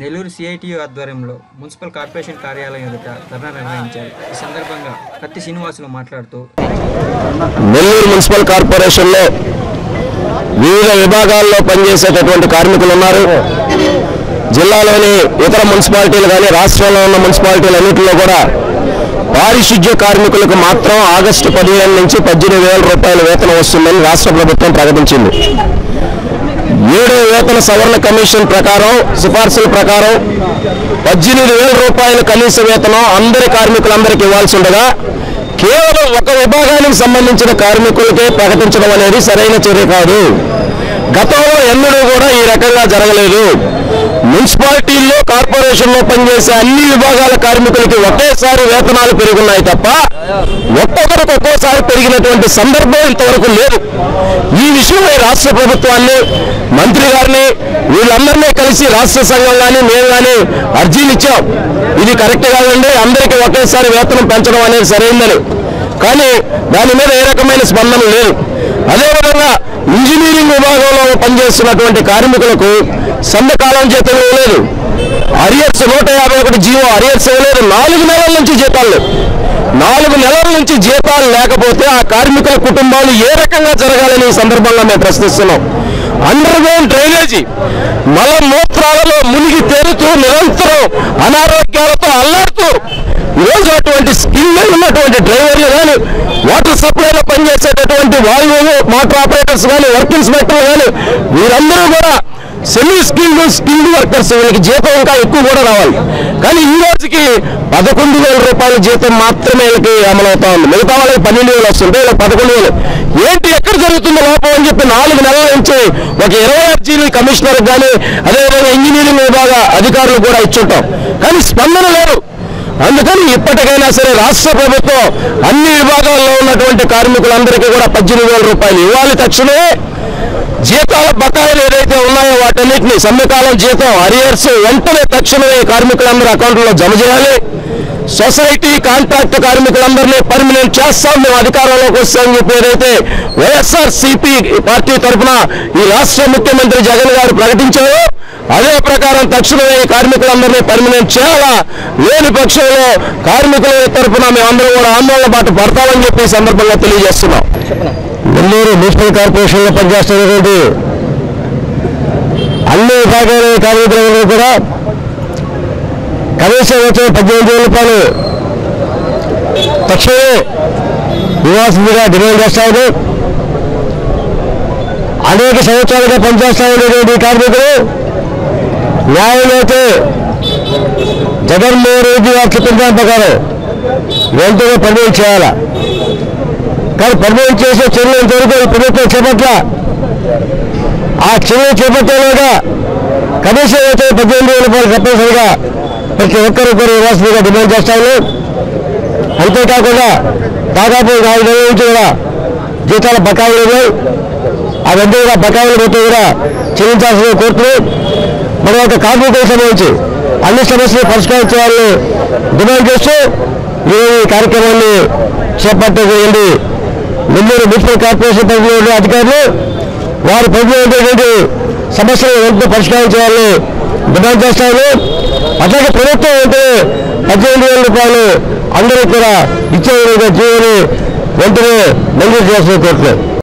Nellore CITU ఆధ్వర్యంలో municipal corporation కార్యాలయం ఎదుట ధర్నా నిర్వహించారు ఈ సందర్భంగా కత్తి శ్రీనివాసులు మాట్లాడుతూ నెల్లూరు మున్సిపల్ కార్పొరేషన్లో వివిధ విభాగాల్లో పనిచేసేటటువంటి కార్మికులు ఉన్నారు జిల్లాలోని ఇతర మున్సిపాలిటీలు కానీ రాష్ట్రంలో ఉన్న మున్సిపాలిటీలు అన్నింటిలో కూడా పారిశుద్ధ్య కార్మికులకు మాత్రం ఆగస్టు పదిహేను నుంచి పద్దెనిమిది వేల రూపాయల వేతనం వస్తుందని రాష్ట్ర ప్రభుత్వం ప్రకటించింది ఏడో వేతన సవరణ కమిషన్ ప్రకారం సిఫార్సుల ప్రకారం పద్దెనిమిది వేల రూపాయల కనీస వేతనం అందరి కార్మికులందరికీ ఇవ్వాల్సి ఉండగా కేవలం ఒక విభాగానికి సంబంధించిన కార్మికులకే ప్రకటించడం అనేది సరైన చర్య కాదు గతంలో ఎన్నడూ కూడా ఈ రకంగా జరగలేదు మున్సిపాలిటీల్లో కార్పొరేషన్లో పనిచేసే అన్ని విభాగాల కార్మికులకి ఒకేసారి వేతనాలు పెరుగున్నాయి తప్ప ఒక్కొక్కరికి ఒక్కోసారి పెరిగినటువంటి సందర్భం ఇంతవరకు లేదు ఈ విషయమై రాష్ట్ర ప్రభుత్వాన్ని మంత్రి గారిని వీళ్ళందరినీ కలిసి రాష్ట్ర సంఘం కానీ మేము కానీ అర్జీలు ఇచ్చాం ఇది కరెక్ట్ కాదండి అందరికీ ఒకేసారి వేతనం పెంచడం అనేది సరైందని కానీ దాని మీద ఏ రకమైన స్పందన లేదు అదేవిధంగా ఇంజనీరింగ్ విభాగంలో పనిచేస్తున్నటువంటి కార్మికులకు సంఘకాలం జీతం ఇవ్వలేదు అరియర్స్ నూట యాభై ఒకటి జీవో అరియర్స్ ఇవ్వలేదు నాలుగు నెలల నుంచి జీతాలు లేవు నాలుగు నెలల నుంచి జీతాలు లేకపోతే ఆ కార్మికుల కుటుంబాలు ఏ రకంగా జరగాలని ఈ సందర్భంగా మేము ప్రశ్నిస్తున్నాం అండర్ గ్రౌండ్ డ్రైనేజీ మల మూత్రాలలో మునిగి తేలుతూ నిరంతరం అనారోగ్యాలతో అల్లాడుతూ ఈరోజు అటువంటి స్కిల్ ఉన్నటువంటి డ్రైవర్లు కానీ వాటర్ సప్లైలో పనిచేసేటటువంటి వాయువు మోటార్ ఆపరేటర్స్ కానీ వర్క్ ఇన్స్పెక్టర్లు కానీ వీరందరూ కూడా సెమీ స్కిల్డ్ స్కిల్డ్ వర్కర్స్ వీళ్ళకి జీతం ఇంకా ఎక్కువ కూడా రావాలి కానీ ఈ రోజుకి పదకొండు వేల రూపాయల జీతం మాత్రమే వీళ్ళకి అమలవుతా ఉంది మిగతా వాళ్ళకి పన్నెండు వేలు వస్తుంటే వీళ్ళకి పదకొండు వేలు ఏంటి ఎక్కడ జరుగుతుందో లోపం అని చెప్పి నాలుగు నెలల నుంచి ఒక ఇరవై అర్జీలు కమిషనర్ కానీ అదేవిధంగా ఇంజనీరింగ్ విభాగ అధికారులు కూడా ఇచ్చుంటాం కానీ స్పందన లేదు అందుకని ఇప్పటికైనా సరే రాష్ట్ర ప్రభుత్వం అన్ని విభాగాల్లో ఉన్నటువంటి కార్మికులందరికీ కూడా పద్దెనిమిది వేల రూపాయలు ఇవ్వాలి తక్షణమే జీతాల బకాయిలు ఏదైతే ఉన్నాయో వాటన్నిటిని సమ్మెకాలం జీతం అరియర్స్ వెంటనే తక్షణమే కార్మికులందరూ అకౌంట్లో జమ చేయాలి సొసైటీ కాంట్రాక్ట్ కార్మికులందరినీ పర్మినెంట్ చేస్తాం మేము అధికారంలోకి వస్తామని చెప్పి ఏదైతే వైఎస్ఆర్ సిపి పార్టీ తరఫున ఈ రాష్ట్ర ముఖ్యమంత్రి జగన్ గారు ప్రకటించారో అదే ప్రకారం తక్షణమే ఈ కార్మికులందరినీ పర్మినెంట్ చేయాలా లేని పక్షంలో కార్మికుల తరఫున మేమందరం కూడా ఆందోళన బాట పడతామని చెప్పి ఈ సందర్భంగా తెలియజేస్తున్నాం నెల్లూరు మున్సిపల్ కార్పొరేషన్లో పనిచేస్తున్నటువంటి అన్ని విభాగాల కార్మికులందరూ కూడా కనీస వేతనం పద్దెనిమిది వేల రూపాయలు తక్షణమే ఇవ్వాల్సిందిగా డిమాండ్ చేస్తాను అనేక సంవత్సరాలుగా పనిచేస్తా ఉండేటువంటి ఈ కార్మికులు న్యాయమైతే జగన్మోహన్ రెడ్డి గారు చెప్పిన దాని ప్రకారం వెంటనే పర్మిట్ చేయాలా కానీ పర్మిట్ చేసే చర్యలు ఇంతవరకు ఈ ప్రభుత్వం చేపట్ల ఆ చర్యలు చేపట్టేలాగా కనీస వేతనం పద్దెనిమిది వేల రూపాయలు తప్పనిసరిగా ప్రతి ఒక్కరొక్కరు ఇవ్వాల్సిందిగా డిమాండ్ చేస్తాను అంతేకాకుండా దాదాపు నాలుగు నెలల నుంచి కూడా జీతాల బకాయిలు ఉన్నాయి అవన్నీ కూడా బకాయిలు మొత్తం కూడా చెల్లించాల్సిందిగా కోరుతూ మరి ఒక కార్మికులకు సంబంధించి అన్ని సమస్యలు పరిష్కరించాలని డిమాండ్ చేస్తూ ఈ కార్యక్రమాన్ని చేపట్టేటువంటి నెల్లూరు మున్సిపల్ కార్పొరేషన్ పరిధిలో ఉండే అధికారులు వారి పరిధిలో ఉండేటువంటి సమస్యలను వెంటనే పరిష్కరించాలని డిమాండ్ చేస్తారు అట్లాగే ప్రభుత్వం అంటే పద్దెనిమిది వేల రూపాయలు అందరూ కూడా ఇచ్చే విధంగా జీవోని వెంటనే మంజూరు చేయాల్సిన కోరుతున్నారు